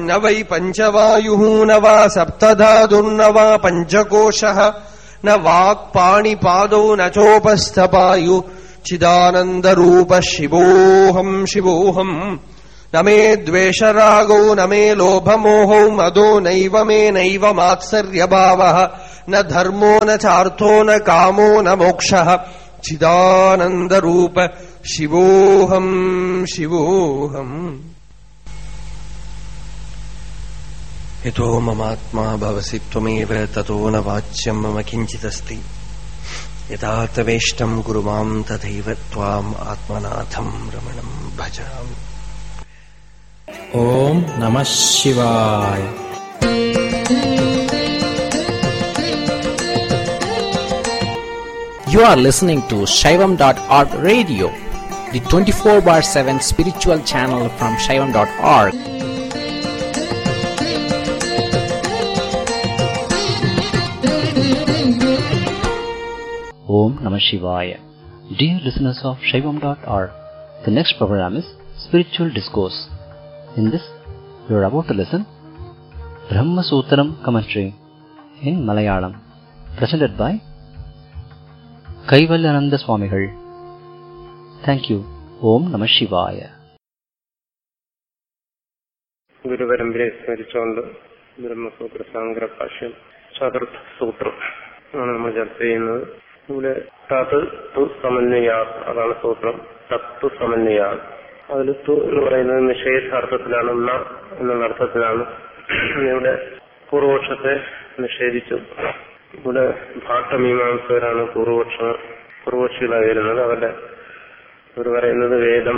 न वै पञ्चवायुः न वा सप्तधातुर्न वा पञ्चकोशः न वाक्पाणिपादौ न चोपस्थपायु चिदानन्दरूपः शिवोऽहम् शिवोऽहम् न मे द्वेषरागौ न मे लोभमोहौ मदो नैव मे नैव मात्सर्यभावः न धर्मो न चार्थो न कामो न मोक्षः चिदानन्दरूप शिवोऽहम् शिवोऽहम् यतो ममात्मा भवसि त्वमेव ततो न वाच्यम् मम किञ्चिदस्ति यथा तवेष्टम् कुरु माम् तथैव त्वाम् आत्मनाथम् रमणम् भजामि ॐ नमः शिवाय You are listening to Shaivam.org radio, the 24 bar 7 spiritual channel from Shaivam.org. Om Namah Shivaya. Dear listeners of Shaivam.org, the next program is Spiritual Discourse. In this, you are about to listen Brahma Sutram commentary in Malayalam, presented by Kaivalyananda Swamigal. Thank you. Om Namah Shivaya. ഗുരുപരമ്പരയെ സ്മരിച്ചുകൊണ്ട് ബ്രഹ്മസൂത്ര സാങ്കര ഭാഷ്യം ചതുർത്ഥ സൂത്രം ആണ് നമ്മൾ ചർച്ച ചെയ്യുന്നത് ഇവിടെ തത് തു സമന്വയാ അതാണ് സൂത്രം തത്തു സമന്വയാ അതിൽ തു എന്ന് പറയുന്നത് നിഷേധാർത്ഥത്തിലാണ് ന എന്നുള്ള അർത്ഥത്തിലാണ് ഇവിടെ പൂർവപക്ഷത്തെ നിഷേധിച്ചു ഇവിടെ ഭാട്ടമീമാംസകരാണ് പൂർവപക്ഷ പൂർവപക്ഷികളായി വരുന്നത് അവരുടെ അവർ പറയുന്നത് വേദം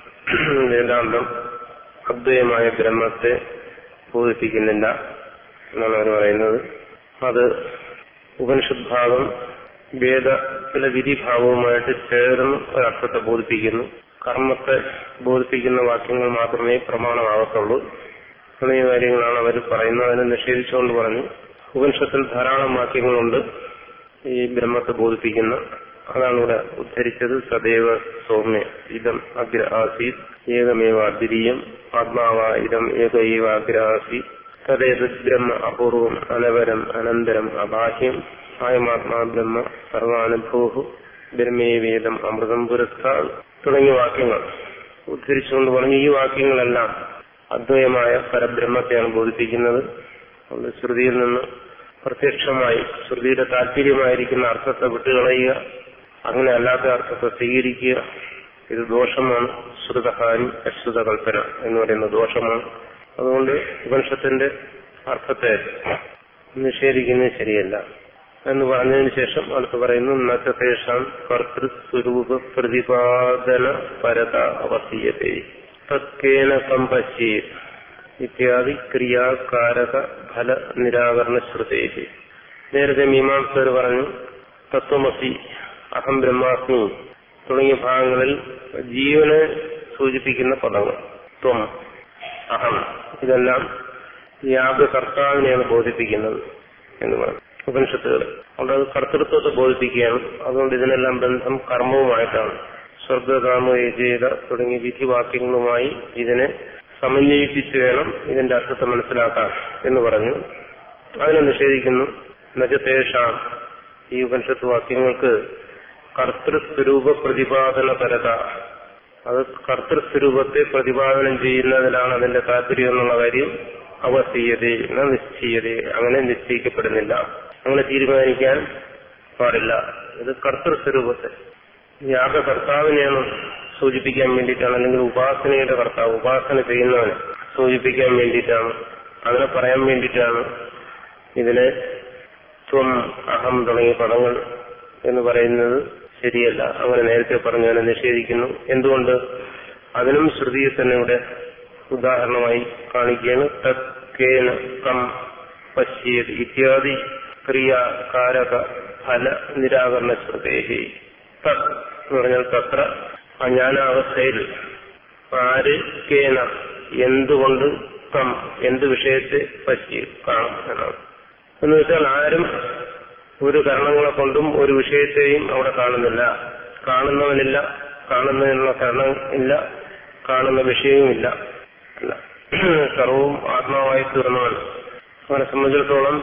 വേദാന്തം അദ്വൈതമായ ബ്രഹ്മത്തെ ബോധിപ്പിക്കുന്നില്ല എന്നാണ് അവർ പറയുന്നത് അത് ഉപനിഷത് ഭാവം വേദത്തിലെ വിധിഭാവവുമായിട്ട് ചേർന്ന് ഒരർത്ഥത്തെ ബോധിപ്പിക്കുന്നു കർമ്മത്തെ ബോധിപ്പിക്കുന്ന വാക്യങ്ങൾ മാത്രമേ പ്രമാണമാകത്തുള്ളൂ തുടങ്ങിയ കാര്യങ്ങളാണ് അവർ പറയുന്നത് അതിനെ നിഷേധിച്ചുകൊണ്ട് പറഞ്ഞു ഉപനിഷത്തിൽ ധാരാളം വാക്യങ്ങളുണ്ട് ഈ ബ്രഹ്മത്തെ ബോധിപ്പിക്കുന്ന അതാണ് ഇവിടെ ഉദ്ധരിച്ചത് സദൈവ സൗമ്യ ഇതം അഗ്ര ആസീത് ഏകമേവ അദ്വിതീയം ആത്മാവ ഇതം ഏകൈവ അഗ്ര ആസീത് തദേത് ബ്രഹ്മ അപൂർവം അനവരം അനന്തരം അബാഹ്യം ആയമാത്മാ ബ്രഹ്മ സർവാനുഭൂഹു ബ്രഹ്മേ വേദം അമൃതം പുരസ്കാർ തുടങ്ങിയ വാക്യങ്ങൾ ഉദ്ധരിച്ചുകൊണ്ട് പറഞ്ഞു ഈ വാക്യങ്ങളെല്ലാം അദ്വൈതമായ പരബ്രഹ്മത്തെയാണ് ബോധിപ്പിക്കുന്നത് അതുകൊണ്ട് ശ്രുതിയിൽ നിന്ന് പ്രത്യക്ഷമായി ശ്രുതിയുടെ താല്പര്യമായിരിക്കുന്ന അർത്ഥത്തെ വിട്ടുകളയുക അങ്ങനെ അല്ലാത്ത അർത്ഥത്തെ സ്വീകരിക്കുക ഇത് ദോഷമാണ് ശ്രുതഹാനി അശ്രുത കൽപ്പന എന്ന് പറയുന്ന ദോഷമാണ് അതുകൊണ്ട് ഉപനിഷത്തിന്റെ അർത്ഥത്തെ നിഷേധിക്കുന്നത് ശരിയല്ല എന്ന് പറഞ്ഞതിന് ശേഷം അടുത്ത് പറയുന്നു നച്ചതേഷാം കർത്തൃസ്വരൂപ പ്രതിപാദന പരത അവസീയത്തെ തത്കേന കമ്പശ്യേ ഇത്യാദി ക്രിയാകാരക ഫല നിരാകരണ ശ്രുതേഹി നേരത്തെ മീമാംസകർ പറഞ്ഞു തത്വമസി അഹം ബ്രഹ്മാസ്മി തുടങ്ങിയ ഭാഗങ്ങളിൽ ജീവനെ സൂചിപ്പിക്കുന്ന പദങ്ങൾ ത്വം അഹം ഇതെല്ലാം യാഗകർത്താവിനെയാണ് ബോധിപ്പിക്കുന്നത് എന്ന് പറഞ്ഞു ഉപനിഷത്തുകൾ അതുകൊണ്ട് അത് കർത്തൃത്വത്തെ ബോധിപ്പിക്കുകയാണ് അതുകൊണ്ട് ഇതിനെല്ലാം ബന്ധം കർമ്മവുമായിട്ടാണ് സ്വർഗകാമ യജേത തുടങ്ങിയ വിധിവാക്യങ്ങളുമായി ഇതിനെ സമന്വയിപ്പിച്ച് വേണം ഇതിന്റെ അർത്ഥത്തെ മനസ്സിലാക്കാൻ എന്ന് പറഞ്ഞു അതിനെ നിഷേധിക്കുന്നു നജതേഷ ഈ ഉപനിഷത്ത് വാക്യങ്ങൾക്ക് കർത്തൃസ്വരൂപ പ്രതിപാദന പരത അത് കർത്തൃസ്വരൂപത്തെ പ്രതിപാദനം ചെയ്യുന്നതിലാണ് അതിന്റെ താല്പര്യം എന്നുള്ള കാര്യം അവസീയത നിശ്ചയത അങ്ങനെ നിശ്ചയിക്കപ്പെടുന്നില്ല അങ്ങനെ തീരുമാനിക്കാൻ പാടില്ല ഇത് കർത്തൃസ്വരൂപത്തെ യാഗകർത്താവിനെയാണ് സൂചിപ്പിക്കാൻ വേണ്ടിയിട്ടാണ് അല്ലെങ്കിൽ ഉപാസനയുടെ കർത്താവ് ഉപാസന ചെയ്യുന്നവനെ സൂചിപ്പിക്കാൻ വേണ്ടിയിട്ടാണ് അങ്ങനെ പറയാൻ വേണ്ടിയിട്ടാണ് ഇതിനെ ത്വം അഹം തുടങ്ങിയ പദങ്ങൾ എന്ന് പറയുന്നത് ശരിയല്ല അങ്ങനെ നേരത്തെ പറഞ്ഞതിനെ നിഷേധിക്കുന്നു എന്തുകൊണ്ട് അതിനും ശ്രുതിയെ തന്നെ ഇവിടെ ഉദാഹരണമായി കാണിക്കുകയാണ് തത്കേന കം പശ്യേത് ഇത്യാദി ക്രിയ കാരക ഫല നിരാകരണ ശ്രുതേഹി തത് എന്ന് പറഞ്ഞാൽ തത്ര അജ്ഞാനാവസ്ഥയിൽ ആര് കേന എന്തുകൊണ്ട് കം എന്ത് വിഷയത്തെ പറ്റി കാണും എന്നാണ് എന്ന് വെച്ചാൽ ആരും ഒരു കാരണങ്ങളെ കൊണ്ടും ഒരു വിഷയത്തെയും അവിടെ കാണുന്നില്ല കാണുന്നവനില്ല കാണുന്നതിനുള്ള കാരണം ഇല്ല കാണുന്ന വിഷയവുമില്ല അല്ല സർവവും ആത്മാവായി തീർന്നവൻ അവനെ സംബന്ധിച്ചിടത്തോളം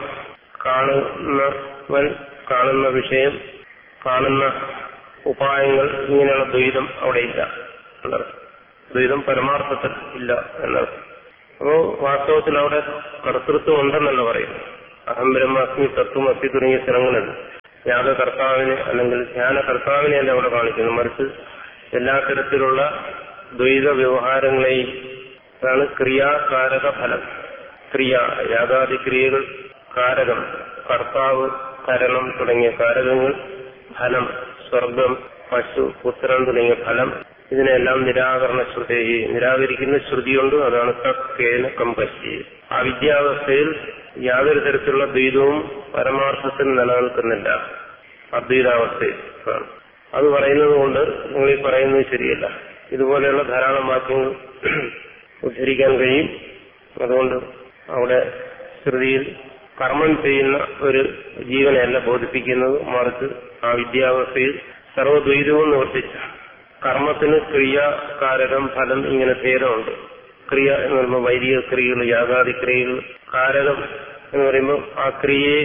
കാണുന്നവൻ കാണുന്ന വിഷയം കാണുന്ന ഉപായങ്ങൾ ഇങ്ങനെയുള്ള ദ്വൈതം അവിടെ ഇല്ല എന്നർത്ഥം ദ്വൈതം പരമാർത്ഥത്തിൽ ഇല്ല എന്നർത്ഥം അപ്പോ വാസ്തവത്തിൽ അവിടെ കർത്തൃത്വം ഉണ്ടെന്നല്ല പറയുന്നു അഹം ബ്രഹ്മാസ്മി തത്വമസ്തി തുടങ്ങിയ സ്ഥലങ്ങളിൽ യാഗകർത്താവിനെ അല്ലെങ്കിൽ ധ്യാനകർത്താവിനെയല്ല അവിടെ കാണിക്കുന്നു മറിച്ച് എല്ലാ തരത്തിലുള്ള ദ്വൈത വ്യവഹാരങ്ങളെയും അതാണ് ക്രിയാകാരക ഫലം ക്രിയ യാഗാദി ക്രിയകൾ കാരകം കർത്താവ് കരണം തുടങ്ങിയ കാരകങ്ങൾ ഫലം സ്വർഗം പശു പുത്രൻ തുടങ്ങിയ ഫലം ഇതിനെല്ലാം നിരാകരണ ശ്രുതി നിരാകരിക്കുന്ന ശ്രുതിയുണ്ട് അതാണ് തക്കേന കമ്പശി ആ വിദ്യാവസ്ഥയിൽ യാതൊരു തരത്തിലുള്ള ദ്വൈതവും പരമാർത്ഥത്തിൽ നിലനിൽക്കുന്നില്ല അദ്വൈതാവസ്ഥയിൽ ആണ്. അത് പറയുന്നത് കൊണ്ട് നിങ്ങൾ ഈ പറയുന്നത് ശരിയല്ല ഇതുപോലെയുള്ള ധാരാളം വാക്യങ്ങൾ ഉദ്ധരിക്കാൻ കഴിയും അതുകൊണ്ട് അവിടെ ശ്രുതിയിൽ കർമ്മം ചെയ്യുന്ന ഒരു ജീവനെയല്ല ബോധിപ്പിക്കുന്നത് മറിച്ച് ആ വിദ്യാവസ്ഥയിൽ സർവദ്വൈതവും നിവർത്തിച്ച കർമ്മത്തിന് ക്രിയ കാരകം ഫലം ഇങ്ങനെ ഭേദമുണ്ട് ക്രിയ എന്ന് പറയുമ്പോൾ വൈദിക ക്രിയകൾ യാഗാദി ക്രിയകൾ കാരകം എന്ന് പറയുമ്പോൾ ആ ക്രിയയെ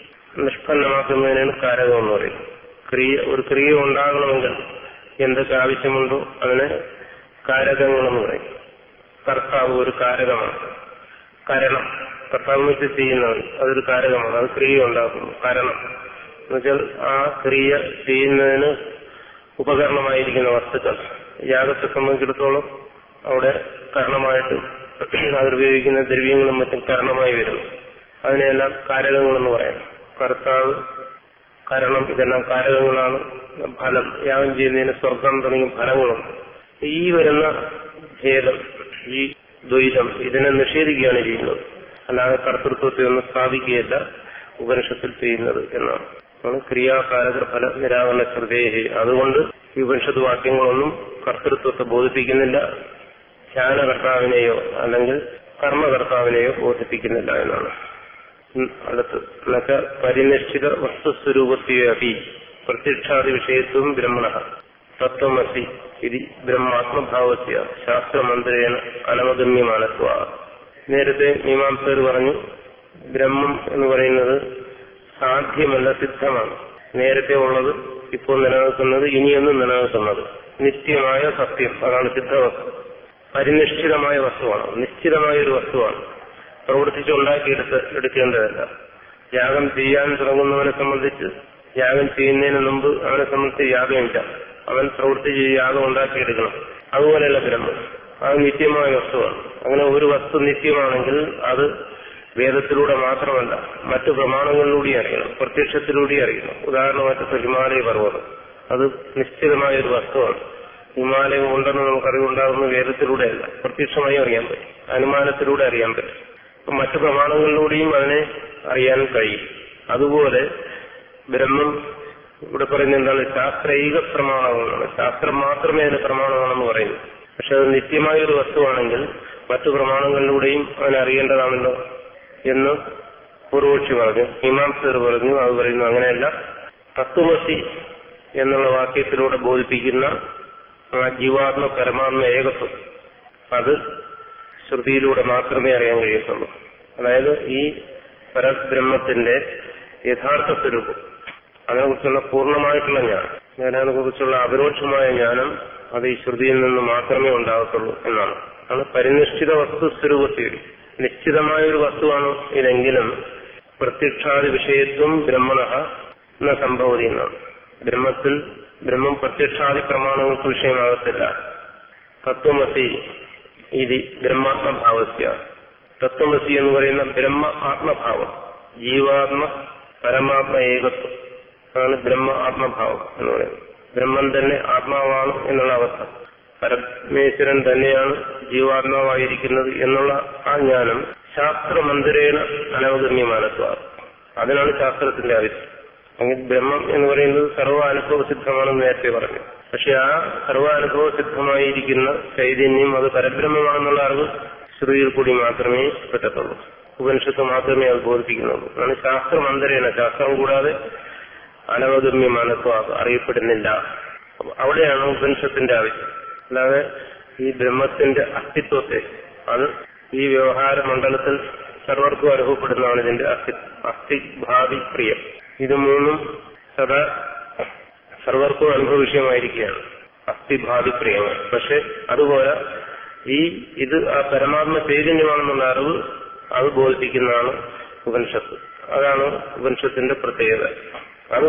നിഷ്പന്നമാക്കുന്നതിനാണ് കാരകം എന്ന് പറയുന്നത് ക്രിയ ഒരു ക്രിയ ഉണ്ടാകണമെങ്കിൽ എന്തൊക്കെ ആവശ്യമുണ്ടോ അതിന് കാരകങ്ങളെന്ന് പറയും കർത്താവ് ഒരു കാരകമാണ് കരണം കർത്താവ് വെച്ച് ചെയ്യുന്നവൻ അതൊരു കാരകമാണ് അത് ക്രിയ ഉണ്ടാക്കുന്നു കരണം എന്നുവെച്ചാൽ ആ ക്രിയ ചെയ്യുന്നതിന് ഉപകരണമായിരിക്കുന്ന വസ്തുക്കൾ യാഗത്തെ സംബന്ധിച്ചിടത്തോളം അവിടെ കാരണമായിട്ട് അതിലുപയോഗിക്കുന്ന ദ്രവ്യങ്ങളും മറ്റും കാരണമായി വരുന്നു അതിനെല്ലാം കാരകങ്ങളെന്ന് പറയാം കർത്താവ് കരണം ഇതെല്ലാം കാരകങ്ങളാണ് ഫലം യാഗം ചെയ്യുന്നതിന് സ്വർഗം തുടങ്ങിയ ഫലങ്ങളുണ്ട് ഈ വരുന്ന ഭേദം ഈ ദ്വൈതം ഇതിനെ നിഷേധിക്കുകയാണ് ചെയ്യുന്നത് അല്ലാതെ കർത്തൃത്വത്തെ ഒന്നും സ്ഥാപിക്കുകയല്ല ഉപനിഷത്തിൽ ചെയ്യുന്നത് എന്നാണ് ആണ് ക്രിയാകാരക ഫല നിരാകരണ ശ്രദ്ധേഹി അതുകൊണ്ട് ഈ ഉപനിഷത്ത് വാക്യങ്ങളൊന്നും കർത്തൃത്വത്തെ ബോധിപ്പിക്കുന്നില്ല ധ്യാനകർത്താവിനെയോ അല്ലെങ്കിൽ കർമ്മകർത്താവിനെയോ ബോധിപ്പിക്കുന്നില്ല എന്നാണ് ഉം, അടുത്ത് എന്നുവെച്ച പരിനിഷ്ഠിത വസ്തുസ്വരൂപത്തെയപി പ്രത്യക്ഷാദി വിഷയത്വം ബ്രഹ്മണ തത്വമസി ഇത് ബ്രഹ്മാത്മഭാവസ്യ ശാസ്ത്രമന്ത്രേണ അനവഗമ്യമാനത്വ നേരത്തെ മീമാംസകർ പറഞ്ഞു ബ്രഹ്മം എന്ന് പറയുന്നത് സാധ്യമല്ല സിദ്ധമാണ് നേരത്തെ ഉള്ളത് ഇപ്പോൾ നിലനിൽക്കുന്നത് ഇനിയൊന്നും നിലനിൽക്കുന്നത് നിത്യമായ സത്യം അതാണ് സിദ്ധവസ്തു പരിനിഷ്ഠിതമായ വസ്തുവാണ് നിശ്ചിതമായ ഒരു വസ്തുവാണ് പ്രവർത്തിച്ചുണ്ടാക്കിയെടുത്ത് എടുക്കേണ്ടതല്ല യാഗം ചെയ്യാൻ തുടങ്ങുന്നവനെ സംബന്ധിച്ച് യാഗം ചെയ്യുന്നതിന് മുമ്പ് അവനെ സംബന്ധിച്ച് യാഗമില്ല അവൻ പ്രവർത്തിച്ച് യാഗം ഉണ്ടാക്കിയെടുക്കണം അതുപോലെയല്ല ബ്രഹ്മം അത് നിത്യമായ വസ്തുവാണ് അങ്ങനെ ഒരു വസ്തു നിത്യമാണെങ്കിൽ അത് വേദത്തിലൂടെ മാത്രമല്ല മറ്റു പ്രമാണങ്ങളിലൂടെ അറിയണം പ്രത്യക്ഷത്തിലൂടെ അറിയണം ഉദാഹരണമായിട്ട് ഹിമാലയ പർവ്വതം അത് നിശ്ചിതമായ ഒരു വസ്തുവാണ് ഹിമാലയം ഉണ്ടെന്ന് നമുക്ക് അറിവുണ്ടാകുന്ന വേദത്തിലൂടെയല്ല പ്രത്യക്ഷമായി അറിയാൻ പറ്റും അനുമാനത്തിലൂടെ അറിയാൻ പറ്റും അപ്പൊ മറ്റു പ്രമാണങ്ങളിലൂടെയും അതിനെ അറിയാൻ കഴിയും അതുപോലെ ബ്രഹ്മം ഇവിടെ പറയുന്നത് എന്താണ് ശാസ്ത്രൈക പ്രമാണങ്ങളാണ് ശാസ്ത്രം മാത്രമേ അതിന് പ്രമാണമാണെന്ന് പറയുന്നു പക്ഷെ അത് നിത്യമായ ഒരു വസ്തുവാണെങ്കിൽ മറ്റു പ്രമാണങ്ങളിലൂടെയും അവനെ അറിയേണ്ടതാണല്ലോ എന്ന് പൂർവക്ഷി പറഞ്ഞു മീമാംസകർ പറഞ്ഞു അത് പറയുന്നു അങ്ങനെയല്ല തത്വമസി എന്നുള്ള വാക്യത്തിലൂടെ ബോധിപ്പിക്കുന്ന ആ ജീവാത്മ പരമാത്മ ഏകത്വം അത് ശ്രുതിയിലൂടെ മാത്രമേ അറിയാൻ കഴിയത്തുള്ളൂ അതായത് ഈ പരബ്രഹ്മത്തിന്റെ യഥാർത്ഥ സ്വരൂപം അതിനെക്കുറിച്ചുള്ള പൂർണ്ണമായിട്ടുള്ള ജ്ഞാനം അതിനെക്കുറിച്ചുള്ള അപരോക്ഷമായ ജ്ഞാനം അത് ഈ ശ്രുതിയിൽ നിന്ന് മാത്രമേ ഉണ്ടാകത്തുള്ളൂ എന്നാണ് ആണ് പരിനിഷ്ഠിത വസ്തു സ്വരൂപത്തിൽ നിശ്ചിതമായ ഒരു വസ്തുവാണ് ഇതെങ്കിലും പ്രത്യക്ഷാദി വിഷയത്വം ബ്രഹ്മണ എന്ന സംഭവതി എന്നാണ് ബ്രഹ്മത്തിൽ ബ്രഹ്മം പ്രത്യക്ഷാദി പ്രമാണങ്ങൾക്ക് വിഷയമാകത്തില്ല തത്വമസി ഇത് ബ്രഹ്മാത്മഭാവസ്യ തത്വമസി എന്ന് പറയുന്ന ബ്രഹ്മ ആത്മഭാവം ജീവാത്മ പരമാത്മ ഏകത്വം അതാണ് ബ്രഹ്മ ആത്മഭാവം എന്ന് പറയുന്നത് ബ്രഹ്മം തന്നെ ആത്മാവാണ് എന്നുള്ള അവസ്ഥ പരമേശ്വരൻ തന്നെയാണ് ജീവാത്മാവായിരിക്കുന്നത് എന്നുള്ള ആ ജ്ഞാനം ശാസ്ത്രമന്ദിരേണ അനവഗമ്യമാനത്വ അതിനാണ് ശാസ്ത്രത്തിന്റെ ആവശ്യം അങ്ങനെ ബ്രഹ്മം എന്ന് പറയുന്നത് സർവ്വാനുഭവ സിദ്ധമാണെന്ന് നേരത്തെ പറഞ്ഞു പക്ഷെ ആ സർവ്വാനുഭവ സിദ്ധമായിരിക്കുന്ന ചൈതന്യം അത് പരബ്രഹ്മമാണെന്നുള്ള അറിവ് ശ്രുതിയിൽ കൂടി മാത്രമേ പറ്റത്തുള്ളൂ ഉപനിഷത്ത് മാത്രമേ അത് ബോധിപ്പിക്കുന്നുള്ളൂ അതാണ് ശാസ്ത്രമന്തരേണ ശാസ്ത്രം കൂടാതെ അനവഗമ്യമാനത്വം അറിയപ്പെടുന്നില്ല അപ്പൊ അവിടെയാണ് ഉപനിഷത്തിന്റെ ആവശ്യം അല്ലാതെ ഈ ബ്രഹ്മത്തിന്റെ അസ്തിത്വത്തെ അത് ഈ വ്യവഹാര മണ്ഡലത്തിൽ സർവർക്കും അനുഭവപ്പെടുന്നതാണ് ഇതിന്റെ അസ്ഥി അസ്ഥി ഭാവി പ്രിയം ഇത് മൂന്നും സദാ സർവർക്കും അനുഭവ വിഷയമായിരിക്കുകയാണ് അസ്ഥിഭാവി പ്രിയങ്ങൾ പക്ഷെ അതുപോലെ ഈ ഇത് ആ പരമാത്മ ചൈതന്യമാണെന്നുള്ള അറിവ് അത് ബോധിപ്പിക്കുന്നതാണ് ഉപനിഷത്ത് അതാണ് ഉപനിഷത്തിന്റെ പ്രത്യേകത